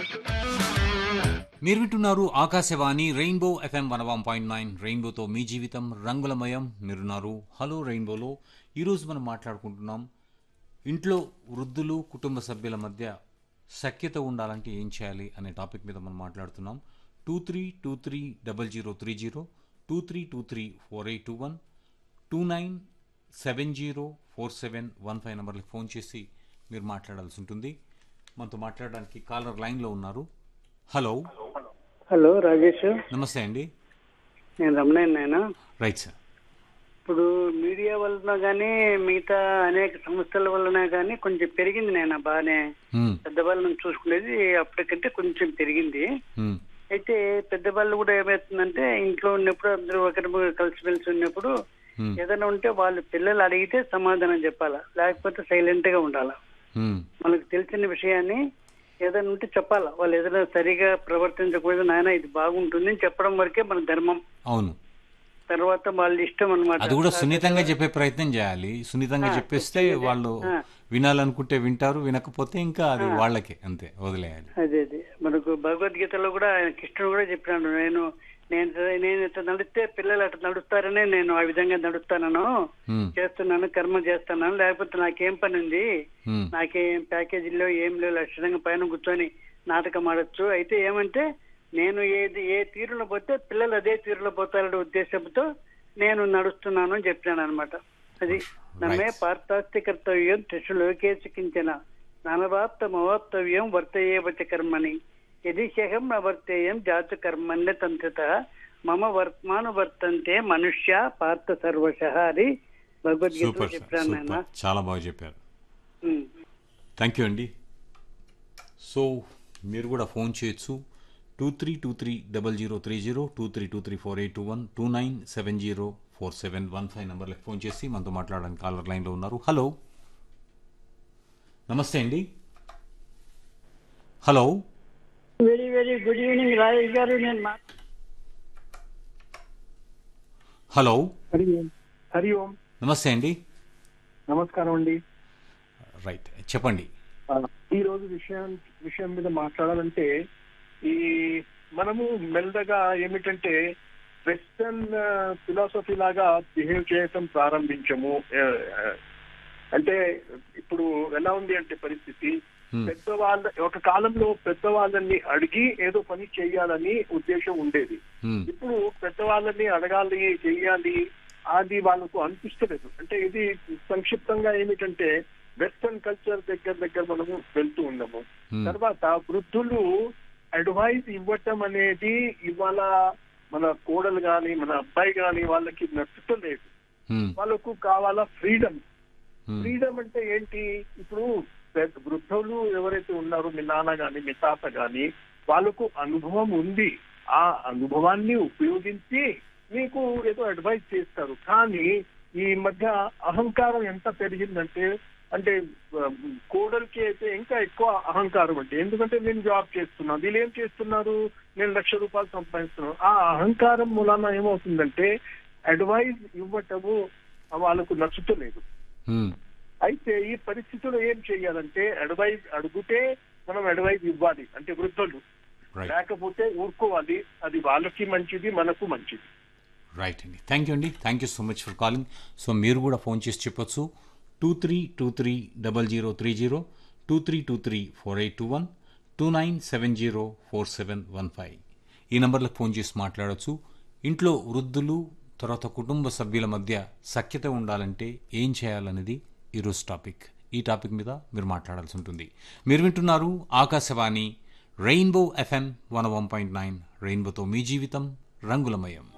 మీరు వింటున్నారు Akashvani rainbow FM one one point nine రెయిన్బోతో మీ జీవితం రంగులమయం మీరున్నారు హలో రెయిన్బోలో ఈరోజు మనం మాట్లాడుకుంటున్నాం ఇంట్లో వృద్ధులు కుటుంబ సభ్యుల మధ్య సఖ్యత ఉండాలంటే ఏం చేయాలి అనే టాపిక్ మీద మనం మాట్లాడుతున్నాం two three two three double zero three zero two three two three four eight two one two nine seven zero four seven one five నెంబర్కి ఫోన్ చేసి మీరు మాట్లాడాల్సి ఉంటుంది మనతో మాట్లాడడానికి కాలర్ లైన్లో ఉన్నారు హలో హలో రాజేష్ నమస్తే అండి నేను రమణయ్య నాయన రైట్ సార్ ఇప్పుడు మీడియా వలన కానీ మిగతా అనేక సంస్థల వలన కానీ కొంచెం పెరిగింది నేను బాగానే మ్మ్. పెద్దవాళ్ళని చూసుకునేది అప్పటికంటే కొంచెం పెరిగింది మ్మ్. అయితే పెద్దవాళ్ళు కూడా ఏమవుతుందంటే ఇంట్లో ఉన్నప్పుడు అందరూ ఒకరి కలిసిమెలిసి ఉన్నప్పుడు మ్మ్. ఏదైనా ఉంటే వాళ్ళు పిల్లలు అడిగితే సమాధానం చెప్పాలా లేకపోతే సైలెంట్ గా ఉండాలా మ్మ్. మనకు తెలిసిన విషయాన్ని ఏదైనా ఉంటే చెప్పాలా వాళ్ళు ఏదైనా సరిగా ప్రవర్తించకూడదు నాయన ఇది బాగుంటుంది అని చెప్పడం వరకే మన ధర్మం అవును తర్వాత వాళ్ళ ఇష్టం అనమాట అది కూడా సున్నితంగా చెప్పే ప్రయత్నం చేయాలి సున్నితంగా చెప్పేస్తే వాళ్ళు వినాలనుకుంటే వింటారు వినకపోతే ఇంకా అది వాళ్ళకే అంతే వదిలేయాలి అదే అదే మనకు భగవద్గీతలో కూడా ఆయన కృష్ణుడు కూడా చెప్పినాడు నేను నేను నేను ఇట్లా నడిస్తే పిల్లలు అట్లా నడుస్తారనే నేను ఆ విధంగా నడుస్తానను మ్మ్. చేస్తున్నాను కర్మ చేస్తున్నాను లేకపోతే నాకేం పని ఉంది మ్మ్. నాకేం ప్యాకేజీలో ఏం లేవు లక్షణంగా పైన కూర్చొని నాటకం ఆడొచ్చు అయితే ఏమంటే నేను ఏది ఏ తీరులో పోతే పిల్లలు అదే తీరులో పోతారనే ఉద్దేశంతో నేను నడుస్తున్నాను అని చెప్పినాను అనమాట అది నమ్మే పార్థాస్తి కర్తవ్యం త్రిషు లోకేశకించిన నానవాప్తమవాప్తవ్యం వర్తయేవచ కర్మని యది శహం న వర్తేయం జాతు కర్మణ్య తంత్రిత మమ వర్తమాను వర్తంతే మనుష్య పార్థ సర్వశ అని భగవద్గీతలో సూపర్ సార్ చెప్పాను నాయన సూపర్ చాలా బాగా చెప్పారు ఉమ్. థ్యాంక్ యూ అండి సో మీరు కూడా ఫోన్ చేయొచ్చు two three two three double zero three zero two three two three four eight two one two nine seven zero four seven one five నెంబర్లకు ఫోన్ చేసి మనతో మాట్లాడడానికి కాలర్ లైన్లో ఉన్నారు హలో నమస్తే అండి hello very very good evening Rajesh garu నేను మా- hello Hari Om Hari Om namaste అండి నమస్కారం అండి రైట్ చెప్పండి ఆ, ఈ రోజు విషయం విషయం మీద మాట్లాడాలంటే ఈ మనము మెల్లగా ఏమిటంటే వెస్టర్న్ ఫిలాసఫీ లాగా బిహేవ్ చేయటం ప్రారంభించము ఆ, ఆ, అంటే ఇప్పుడు ఎలా ఉంది అంటే పరిస్థితి Hmm. పెద్దవాళ్ళ ఒక కాలంలో పెద్దవాళ్ళని అడిగి ఏదో పని చేయాలని ఉద్దేశం ఉండేది Hmm. ఇప్పుడు పెద్దవాళ్ళని అడగాలి చెయ్యాలి అది వాళ్ళకు అనిపిస్తలేదు అంటే ఇది సంక్షిప్తంగా ఏమిటంటే వెస్టర్న్ కల్చర్ దగ్గర దగ్గర మనము వెళ్తూ ఉన్నాము Hmm. తర్వాత వృద్ధులు అడ్వైస్ ఇవ్వటం అనేది ఇవాళ మన కోడలు గాని మన అబ్బాయి గాని వాళ్ళకి నచ్చుతలేదు Hmm. వాళ్ళకు కావాలా ఫ్రీడమ్ Hmm. ఫ్రీడమ్ అంటే ఏంటి ఇప్పుడు పెద్ద వృద్ధులు ఎవరైతే ఉన్నారో మీ నాన్న గాని మీ తాత గాని వాళ్ళకు అనుభవం ఉంది ఆ అనుభవాన్ని ఉపయోగించి మీకు ఏదో అడ్వైస్ చేస్తారు కానీ ఈ మధ్య అహంకారం ఎంత పెరిగిందంటే అంటే ఆ, కోడలికి అయితే ఇంకా ఎక్కువ అహంకారం అంటే ఎందుకంటే నేను జాబ్ చేస్తున్నాను వీళ్ళు ఏం చేస్తున్నారు నేను లక్ష రూపాయలు సంపాదిస్తున్నాను ఆ అహంకారం మూలాన ఏమవుతుందంటే అడ్వైస్ ఇవ్వటము వాళ్ళకు నచ్చుతలేదు Hmm. అయితే ఈ పరిస్థితిలో ఏం చేయాలంటే అడ్వైజ్ అడిగితే మనం అడ్వైజ్ ఇవ్వాలి అంటే వృద్ధులు రైట్ లేకపోతే ఊరుకోవాలి అది వాళ్ళకి మంచిది మనకు మంచిది రైట్ అండి థ్యాంక్ యూ అండి thank you so much for calling so మీరు కూడా ఫోన్ చేసి చెప్పొచ్చు two three two three double zero three zero two three two three four eight two one two nine seven zero four seven one five ఈ నెంబర్లకు phone చేసి మాట్లాడొచ్చు ఇంట్లో వృద్ధులు తర్వాత కుటుంబ సభ్యుల మధ్య సఖ్యత ఉండాలంటే ఏం చేయాలనేది ఈరోజు టాపిక్ ఈ టాపిక్ మీద మీరు మాట్లాడాల్సి ఉంటుంది మీరు వింటున్నారు Akashvani rainbow FM one one point nine రెయిన్బోతో మీ జీవితం రంగులమయం